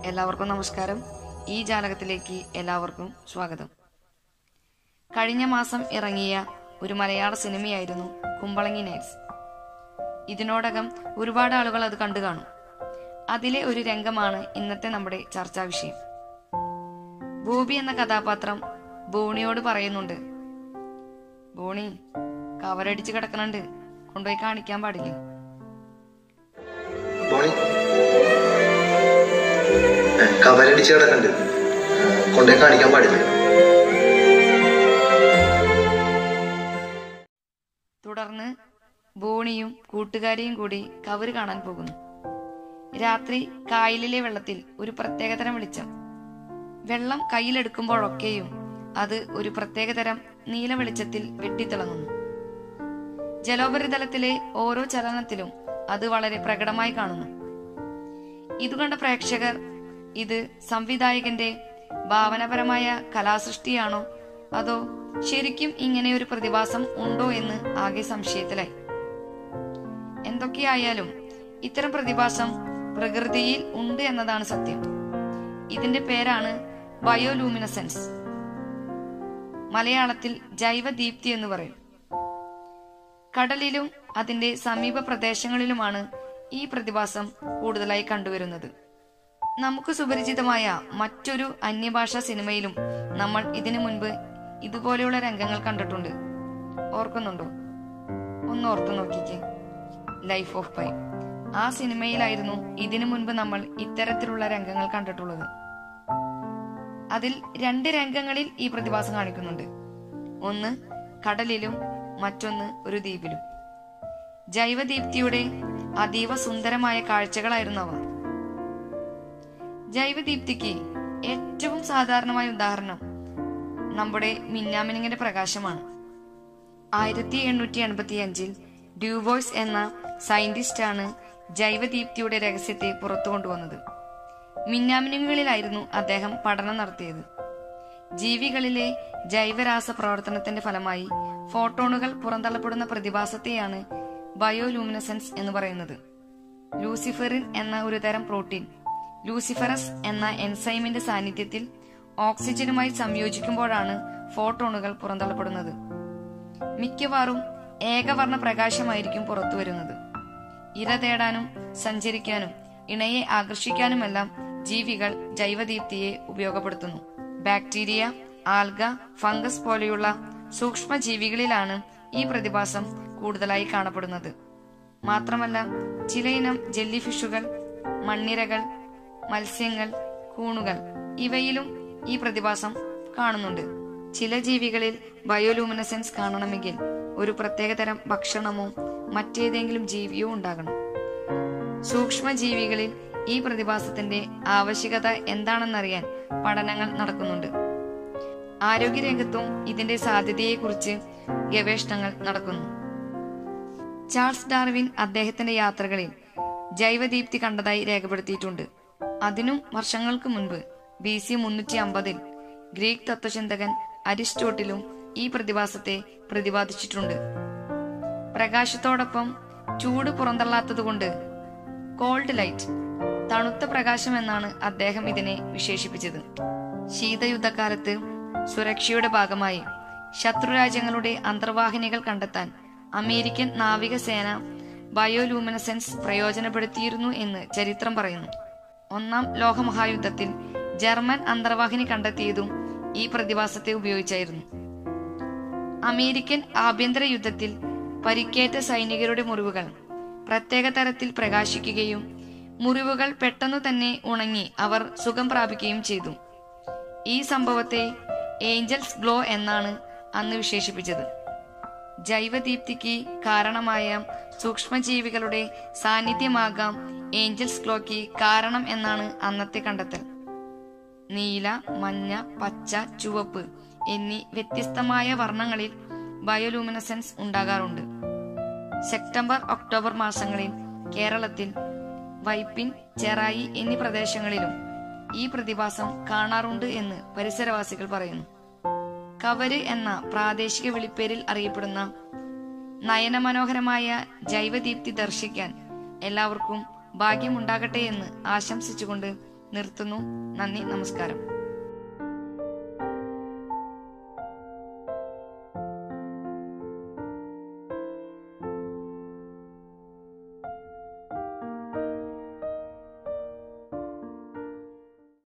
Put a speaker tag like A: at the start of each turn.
A: എല്ലാവർക്കും നമസ്കാരം ഈ ജാലകത്തിലേക്ക് എല്ലാവർക്കും സ്വാഗതം കഴിഞ്ഞ മാസം ഇറങ്ങിയ ഒരു മലയാള സിനിമയായിരുന്നു കുമ്പളങ്ങി നൈറ്റ്സ് ഇതിനോടകം ഒരുപാട് ആളുകൾ അത് കണ്ടു കാണും അതിലെ ഒരു രംഗമാണ് ഇന്നത്തെ നമ്മുടെ ചർച്ചാ വിഷയം ബോബി എന്ന കഥാപാത്രം ബോണിയോട് പറയുന്നുണ്ട് ബോണി കവറടിച്ച് കിടക്കണുണ്ട് കൊണ്ടുപോയി കാണിക്കാൻ പാടില്ലേ
B: മോണി കവരടിച്ച് കിടക്കണ്ട് കൊണ്ടുപോയി കാണിക്കാൻ പാടില്ല
A: തുടർന്ന് ബോണിയും കൂട്ടുകാരിയും കൂടി കവറ് കാണാൻ പോകുന്നു രാത്രി കായലിലെ വെള്ളത്തിൽ ഒരു പ്രത്യേകതരം വെളിച്ചം വെള്ളം കയ്യിലെടുക്കുമ്പോഴൊക്കെയും അത് ഒരു പ്രത്യേകതരം നീല വെളിച്ചത്തിൽ വെട്ടിത്തിളങ്ങുന്നു ജലോപരിതലത്തിലെ ഓരോ ചലനത്തിലും അത് വളരെ പ്രകടമായി കാണുന്നു ഇത് കണ്ട പ്രേക്ഷകർ ഇത് സംവിധായകന്റെ ഭാവനപരമായ കലാസൃഷ്ടിയാണോ അതോ ശരിക്കും ഇങ്ങനെ ഒരു പ്രതിഭാസം ഉണ്ടോ എന്ന് ആകെ സംശയത്തിലായി എന്തൊക്കെയായാലും ഇത്തരം പ്രതിഭാസം പ്രകൃതിയിൽ ഉണ്ട് എന്നതാണ് സത്യം ഇതിന്റെ പേരാണ് ബയോലൂമിനസെൻസ് മലയാളത്തിൽ ജൈവദീപ്തി എന്ന് പറയും കടലിലും അതിന്റെ സമീപ പ്രദേശങ്ങളിലുമാണ് ഈ പ്രതിഭാസം കൂടുതലായി കണ്ടുവരുന്നത് നമുക്ക് സുപരിചിതമായ മറ്റൊരു അന്യഭാഷാ സിനിമയിലും നമ്മൾ ഇതിനു മുൻപ് ഇതുപോലെയുള്ള രംഗങ്ങൾ കണ്ടിട്ടുണ്ട് ഓർക്കുന്നുണ്ടോ ഒന്ന് ഓർത്തു നോക്കിക്കേ ലൈഫ് ഓഫ് പൈ ആ സിനിമയിലായിരുന്നു ഇതിനു മുൻപ് നമ്മൾ ഇത്തരത്തിലുള്ള രംഗങ്ങൾ കണ്ടിട്ടുള്ളത് അതിൽ രണ്ട് രംഗങ്ങളിൽ ഈ പ്രതിഭാസം കാണിക്കുന്നുണ്ട് ഒന്ന് കടലിലും മറ്റൊന്ന് ഒരു ദ്വീപിലും ജൈവദീപ്തിയുടെ അതീവ സുന്ദരമായ കാഴ്ചകളായിരുന്നു അവ ജൈവദീപ്തിക്ക് ഏറ്റവും സാധാരണമായ ഉദാഹരണം നമ്മുടെ മിന്നാമിനിങ്ങിന്റെ പ്രകാശമാണ് ആയിരത്തി എണ്ണൂറ്റി എൺപത്തി അഞ്ചിൽ ഡ്യൂവോയ്സ് എന്ന സയന്റിസ്റ്റ് ആണ് ജൈവദീപ്തിയുടെ രഹസ്യത്തെ പുറത്തു കൊണ്ടുവന്നത് മിന്നാമിനുകളിലായിരുന്നു അദ്ദേഹം പഠനം നടത്തിയത് ജീവികളിലെ ജൈവരാസ പ്രവർത്തനത്തിന്റെ ഫലമായി ഫോട്ടോണുകൾ പുറന്തള്ളപ്പെടുന്ന പ്രതിഭാസത്തെയാണ് ബയോലൂമിനസെൻസ് എന്ന് പറയുന്നത് ലൂസിഫറിൻ എന്ന ഒരു തരം പ്രോട്ടീൻ ലൂസിഫറസ് എന്ന എൻസൈമിന്റെ സാന്നിധ്യത്തിൽ ഓക്സിജനുമായി സംയോജിക്കുമ്പോഴാണ് ഫോട്ടോണുകൾ പുറന്തള്ളപ്പെടുന്നത് മിക്കവാറും ഏകവർണ്ണ പ്രകാശമായിരിക്കും പുറത്തു വരുന്നത് ഇര തേടാനും സഞ്ചരിക്കാനും ഇണയെ ആകർഷിക്കാനുമെല്ലാം ജീവികൾ ജൈവദീപ്തിയെ ഉപയോഗപ്പെടുത്തുന്നു ബാക്ടീരിയ ആൽഗ ഫംഗസ് പോലെയുള്ള സൂക്ഷ്മ ജീവികളിലാണ് ഈ പ്രതിഭാസം കൂടുതലായി കാണപ്പെടുന്നത് മാത്രമല്ല ചിലയിനം ജെല്ലി ഫിഷുകൾ മണ്ണിരകൾ മത്സ്യങ്ങൾ കൂണുകൾ ഇവയിലും ഈ പ്രതിഭാസം കാണുന്നുണ്ട് ചില ജീവികളിൽ ബയോലൂമിനസെൻസ് കാണണമെങ്കിൽ ഒരു പ്രത്യേകതരം ഭക്ഷണമോ മറ്റേതെങ്കിലും ജീവിയോ ഉണ്ടാകണം സൂക്ഷ്മജീവികളിൽ ഈ പ്രതിഭാസത്തിന്റെ ആവശ്യകത എന്താണെന്നറിയാൻ പഠനങ്ങൾ നടക്കുന്നുണ്ട് ആരോഗ്യരംഗത്തും ഇതിന്റെ സാധ്യതയെക്കുറിച്ച് ഗവേഷണങ്ങൾ നടക്കുന്നു ചാൾസ് ഡാർവിൻ അദ്ദേഹത്തിന്റെ യാത്രകളിൽ ജൈവദീപ്തി കണ്ടതായി രേഖപ്പെടുത്തിയിട്ടുണ്ട് അതിനും വർഷങ്ങൾക്ക് മുൻപ് ബി സി മുന്നൂറ്റി അമ്പതിൽ ഗ്രീക്ക് തത്വചിന്തകൻ അരിസ്റ്റോട്ടിലും ഈ പ്രതിഭാസത്തെ പ്രതിപാദിച്ചിട്ടുണ്ട് പ്രകാശത്തോടൊപ്പം ചൂട് പുറന്തള്ളാത്തതുകൊണ്ട് കോൾഡ് ലൈറ്റ് തണുത്ത പ്രകാശം എന്നാണ് അദ്ദേഹം ഇതിനെ വിശേഷിപ്പിച്ചത് ശീതയുദ്ധകാലത്ത് സുരക്ഷയുടെ ഭാഗമായി ശത്രുരാജ്യങ്ങളുടെ അന്തർവാഹിനികൾ കണ്ടെത്താൻ അമേരിക്കൻ നാവികസേന ബയോലൂമിനസെൻസ് പ്രയോജനപ്പെടുത്തിയിരുന്നു എന്ന് ചരിത്രം പറയുന്നു ഒന്നാം ലോകമഹായുദ്ധത്തിൽ ജർമ്മൻ അന്തർവാഹിനി കണ്ടെത്തിയതും ഈ പ്രതിഭാസത്തെ ഉപയോഗിച്ചായിരുന്നു അമേരിക്കൻ ആഭ്യന്തര യുദ്ധത്തിൽ പരിക്കേറ്റ സൈനികരുടെ മുറിവുകൾ പ്രത്യേക തരത്തിൽ പ്രകാശിക്കുകയും മുറിവുകൾ പെട്ടെന്നു തന്നെ ഉണങ്ങി അവർ സുഖം പ്രാപിക്കുകയും ചെയ്തു ഈ സംഭവത്തെ ഏഞ്ചൽസ് ഗ്ലോ എന്നാണ് അന്ന് വിശേഷിപ്പിച്ചത് ജൈവദീപ്തിക്ക് കാരണമായ സൂക്ഷ്മജീവികളുടെ സാന്നിധ്യമാകാം ഏഞ്ചൽസ് ഗ്ലോയ്ക്ക് കാരണം എന്നാണ് അന്നത്തെ കണ്ടെത്തൽ നീല മഞ്ഞ പച്ച ചുവപ്പ് എന്നീ വ്യത്യസ്തമായ വർണ്ണങ്ങളിൽ ബയോലൂമിനസെൻസ് ഉണ്ടാകാറുണ്ട് സെപ്റ്റംബർ ഒക്ടോബർ മാസങ്ങളിൽ കേരളത്തിൽ വൈപ്പിൻ ചെറായി എന്നീ പ്രദേശങ്ങളിലും ഈ പ്രതിഭാസം കാണാറുണ്ട് എന്ന് പരിസരവാസികൾ പറയുന്നു കവര് എന്ന പ്രാദേശിക വിളിപ്പേരിൽ അറിയപ്പെടുന്ന നയനമനോഹരമായ ജൈവദീപ്തി ദർശിക്കാൻ എല്ലാവർക്കും ഭാഗ്യമുണ്ടാകട്ടെ എന്ന് ആശംസിച്ചുകൊണ്ട് നിർത്തുന്നു നന്ദി നമസ്കാരം